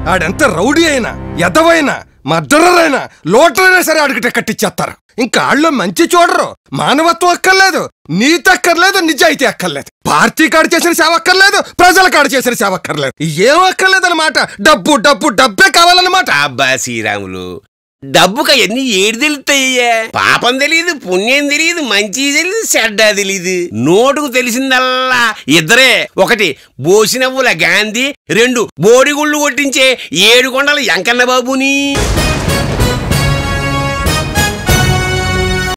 ఆడెంత rowdy అయినా ఎదవైనా murderer అయినా లోటరైనా సరే ఆడికి టికెట్ ఇచ్చేస్తారు ఇంకా ఆళ్ళు మంచి చూడరు మానవత్వం అక్కర్లేదు నీతి అక్కర్లేదు నిజాయితీ అక్కర్లేదు పార్టీ కాడు చేసిన సేవ అక్కర్లేదు ప్రజల కాడు చేసిన సేవ అక్కర్లేదు ఏం అక్కర్లేదు అనమాట డబ్బు డబ్బు డబ్బే కావాలన్నమాట అబ్బా శ్రీరాములు డబ్బుక ఎన్ని ఏడు తెలుస్తాయ్యా పాపం తెలియదు పుణ్యం తెలియదు మంచి తెలియదు చెడ్డ తెలియదు నోటుకు తెలిసిందల్లా ఇద్దరే ఒకటి బోసినవ్వుల గాంధీ రెండు బోడిగుళ్ళు కొట్టించే ఏడు కొండల ఎంకన్న బాబుని